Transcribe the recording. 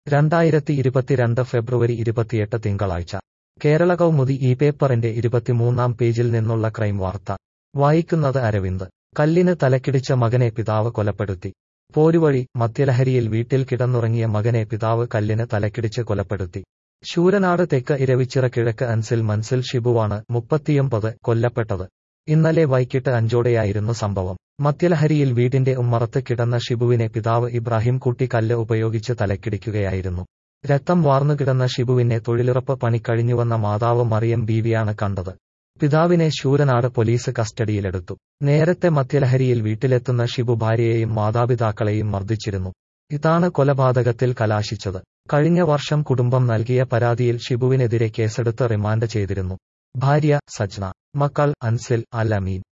രണ്ടായിരത്തി ഇരുപത്തിരണ്ട് ഫെബ്രുവരി ഇരുപത്തിയെട്ട് തിങ്കളാഴ്ച കേരള കൗമുദി ഈ പേപ്പറിന്റെ ഇരുപത്തിമൂന്നാം പേജിൽ നിന്നുള്ള ക്രൈം വാർത്ത വായിക്കുന്നത് അരവിന്ദ് കല്ലിന് തലക്കിടിച്ച മകനെ പിതാവ് കൊലപ്പെടുത്തി പോരുവഴി മദ്യലഹരിയിൽ വീട്ടിൽ കിടന്നുറങ്ങിയ മകനെ പിതാവ് കല്ലിന് തലക്കിടിച്ച് കൊലപ്പെടുത്തി ശൂരനാട് തെക്ക് ഇരവിച്ചിറ കിഴക്ക് അൻസിൽ മൻസിൽ ഷിബുവാണ് മുപ്പത്തിയൊമ്പത് കൊല്ലപ്പെട്ടത് ഇന്നലെ വൈകിട്ട് അഞ്ചോടെയായിരുന്നു സംഭവം മദ്യലഹരിയിൽ വീടിന്റെ ഉമ്മറത്ത് കിടന്ന ഷിബുവിനെ പിതാവ് ഇബ്രാഹിം കുട്ടി കല്ല് ഉപയോഗിച്ച് തലക്കിടിക്കുകയായിരുന്നു രക്തം വാർന്നുകിടന്ന ഷിബുവിനെ തൊഴിലുറപ്പ് പണി കഴിഞ്ഞുവന്ന മാതാവ് മറിയം ബീവിയാണ് കണ്ടത് പിതാവിനെ ശൂരനാട് പോലീസ് കസ്റ്റഡിയിലെടുത്തു നേരത്തെ മദ്യലഹരിയിൽ വീട്ടിലെത്തുന്ന ഷിബു ഭാര്യയെയും മാതാപിതാക്കളെയും മർദ്ദിച്ചിരുന്നു ഇതാണ് കൊലപാതകത്തിൽ കലാശിച്ചത് കഴിഞ്ഞ വർഷം കുടുംബം നൽകിയ പരാതിയിൽ ഷിബുവിനെതിരെ കേസെടുത്ത് റിമാൻഡ് ചെയ്തിരുന്നു ഭാര്യ സജ്ന മക്കൾ അൻസിൽ അൽ അമീൻ